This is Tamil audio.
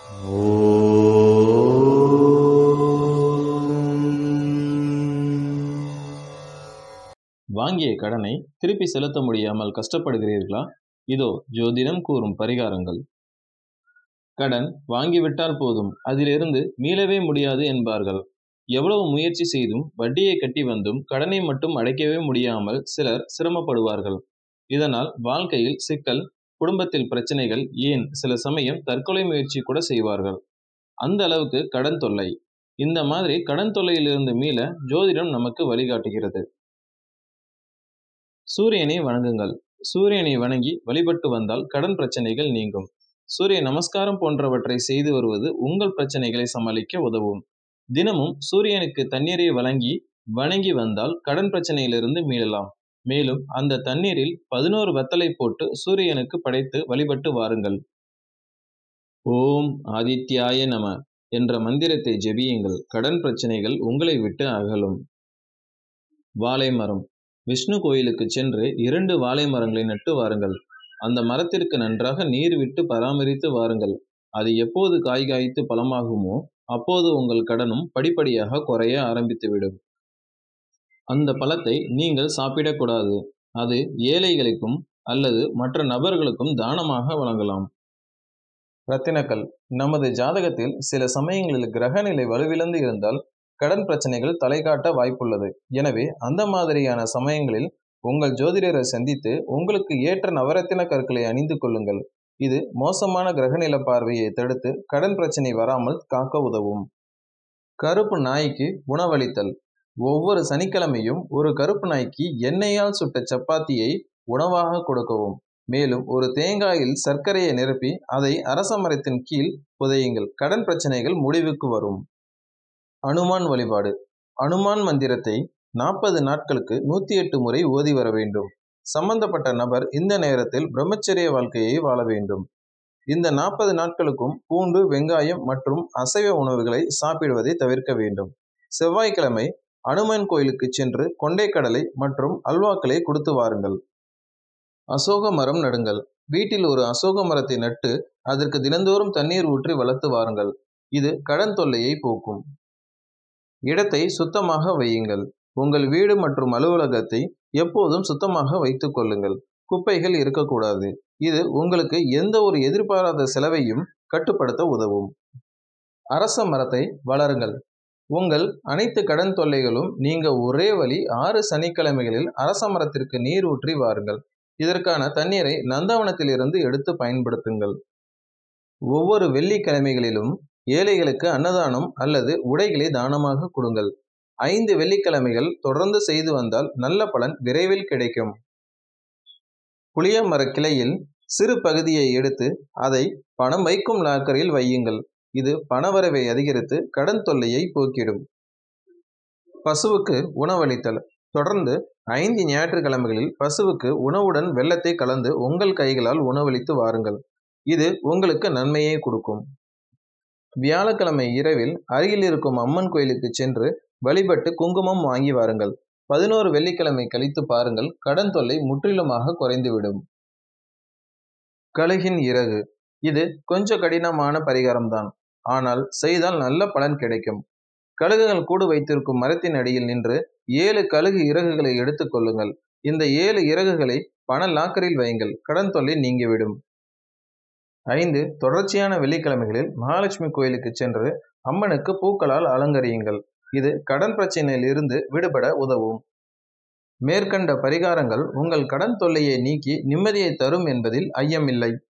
வாங்கிய கடனை திருப்பி செலுத்த முடியாமல் கஷ்டப்படுகிறீர்களா இதோ ஜோதிடம் கூறும் பரிகாரங்கள் கடன் வாங்கிவிட்டால் போதும் அதிலிருந்து மீளவே முடியாது என்பார்கள் எவ்வளவு முயற்சி செய்தும் வட்டியை கட்டி வந்தும் கடனை மட்டும் அடைக்கவே முடியாமல் சிலர் சிரமப்படுவார்கள் இதனால் வாழ்க்கையில் சிக்கல் குடும்பத்தில் பிரச்சனைகள் ஏன் சில சமயம் தற்கொலை முயற்சி கூட செய்வார்கள் அந்த அளவுக்கு கடன் தொல்லை இந்த மாதிரி கடன் தொல்லையிலிருந்து மீள ஜோதிடம் நமக்கு வழிகாட்டுகிறது சூரியனை வணங்குங்கள் சூரியனை வணங்கி வழிபட்டு வந்தால் கடன் பிரச்சனைகள் நீங்கும் சூரிய நமஸ்காரம் போன்றவற்றை செய்து வருவது உங்கள் பிரச்சனைகளை சமாளிக்க உதவும் தினமும் சூரியனுக்கு தண்ணீரை வழங்கி வணங்கி வந்தால் கடன் பிரச்சனையிலிருந்து மீளலாம் மேலும் அந்த தண்ணீரில் பதினோரு வத்தலை போட்டு சூரியனுக்கு படைத்து வழிபட்டு வாருங்கள் ஓம் ஆதித்யாய நம என்ற மந்திரத்தை ஜெபியுங்கள் கடன் பிரச்சனைகள் உங்களை விட்டு அகலும் வாழை மரம் விஷ்ணு கோயிலுக்கு சென்று இரண்டு வாழை மரங்களை நட்டு வாருங்கள் அந்த மரத்திற்கு நன்றாக நீர் விட்டு பராமரித்து வாருங்கள் அது எப்போது காய் காய்த்து பழமாகுமோ அப்போது உங்கள் கடனும் படிப்படியாக குறைய ஆரம்பித்துவிடும் அந்த பழத்தை நீங்கள் சாப்பிடக்கூடாது அது ஏழைகளுக்கும் அல்லது மற்ற நபர்களுக்கும் தானமாக வழங்கலாம் ரத்தினக்கல் நமது ஜாதகத்தில் சில சமயங்களில் கிரகநிலை வலுவிழந்து இருந்தால் கடன் பிரச்சனைகள் தலை காட்ட வாய்ப்புள்ளது எனவே அந்த மாதிரியான சமயங்களில் உங்கள் ஜோதிடரை சந்தித்து உங்களுக்கு ஏற்ற நவரத்தின கற்களை அணிந்து கொள்ளுங்கள் இது மோசமான கிரகநில பார்வையை தடுத்து கடன் பிரச்சனை வராமல் காக்க உதவும் கருப்பு நாய்க்கு உணவளித்தல் ஒவ்வொரு சனிக்கிழமையும் ஒரு கருப்பு நாய்க்கு எண்ணெயால் சுட்ட சப்பாத்தியை உணவாக கொடுக்கவும் மேலும் ஒரு தேங்காயில் சர்க்கரையை நிரப்பி அதை அரச மரத்தின் கீழ் புதையுங்கள் கடன் பிரச்சனைகள் முடிவுக்கு வரும் அனுமான் வழிபாடு அனுமான் மந்திரத்தை நாற்பது நாட்களுக்கு நூற்றி எட்டு முறை ஓதி வர வேண்டும் சம்பந்தப்பட்ட நபர் இந்த நேரத்தில் பிரம்மச்சரிய வாழ்க்கையை வாழ வேண்டும் இந்த நாற்பது நாட்களுக்கும் பூண்டு வெங்காயம் மற்றும் அசைவ உணவுகளை சாப்பிடுவதை தவிர்க்க வேண்டும் செவ்வாய்க்கிழமை அனுமன் கோயிலுக்கு சென்று கொண்டைக்கடலை மற்றும் அல்வாக்களை கொடுத்து வாருங்கள் அசோக மரம் நடுங்கள் வீட்டில் ஒரு அசோக மரத்தை நட்டு அதற்கு தினந்தோறும் தண்ணீர் ஊற்றி வளர்த்து வாருங்கள் இது கடன் தொல்லையை போக்கும் இடத்தை சுத்தமாக வையுங்கள் உங்கள் வீடு மற்றும் அலுவலகத்தை எப்போதும் சுத்தமாக வைத்துக் கொள்ளுங்கள் குப்பைகள் இருக்கக்கூடாது இது உங்களுக்கு எந்த ஒரு எதிர்பாராத செலவையும் கட்டுப்படுத்த உதவும் அரச மரத்தை வளருங்கள் உங்கள் அனைத்து கடன் தொல்லைகளும் நீங்க ஒரே வழி ஆறு சனிக்கிழமைகளில் அரச மரத்திற்கு நீர் ஊற்றி வாருங்கள் இதற்கான தண்ணீரை நந்தவனத்திலிருந்து எடுத்து பயன்படுத்துங்கள் ஒவ்வொரு வெள்ளிக்கிழமைகளிலும் ஏழைகளுக்கு அன்னதானம் அல்லது உடைகளை தானமாக கொடுங்கள் ஐந்து வெள்ளிக்கிழமைகள் தொடர்ந்து செய்து வந்தால் நல்ல பலன் விரைவில் கிடைக்கும் புளிய மர கிளையில் சிறு பகுதியை எடுத்து அதை பணம் வைக்கும் லாக்கரில் வையுங்கள் இது பணவரவை அதிகரித்து கடன் தொல்லையை போக்கிடும் பசுவுக்கு உணவளித்தல் தொடர்ந்து ஐந்து ஞாயிற்றுக்கிழமைகளில் பசுவுக்கு உணவுடன் வெள்ளத்தை கலந்து உங்கள் கைகளால் உணவளித்து வாருங்கள் இது உங்களுக்கு நன்மையை கொடுக்கும் வியாழக்கிழமை இரவில் அருகில் இருக்கும் அம்மன் கோயிலுக்கு சென்று வழிபட்டு குங்குமம் வாங்கி வாருங்கள் பதினோரு வெள்ளிக்கிழமை கழித்து பாருங்கள் கடன் தொல்லை முற்றிலுமாக குறைந்துவிடும் கழுகின் இறகு இது கொஞ்சம் கடினமான பரிகாரம்தான் ஆனால் செய்தால் நல்ல பலன் கிடைக்கும் கழுகுகள் கூடு வைத்திருக்கும் மரத்தின் அடியில் நின்று ஏழு கழுகு இறகுகளை எடுத்துக் கொள்ளுங்கள் இந்த ஏழு இறகுகளை பண லாக்கரில் வையுங்கள் கடன் தொல்லை நீங்கிவிடும் ஐந்து தொடர்ச்சியான வெள்ளிக்கிழமைகளில் மகாலட்சுமி கோயிலுக்கு சென்று அம்மனுக்கு பூக்களால் அலங்கரியுங்கள் இது கடன் பிரச்சனையில் இருந்து விடுபட உதவும் மேற்கண்ட பரிகாரங்கள் உங்கள் கடன் தொல்லையை நீக்கி நிம்மதியை தரும் என்பதில் ஐயமில்லை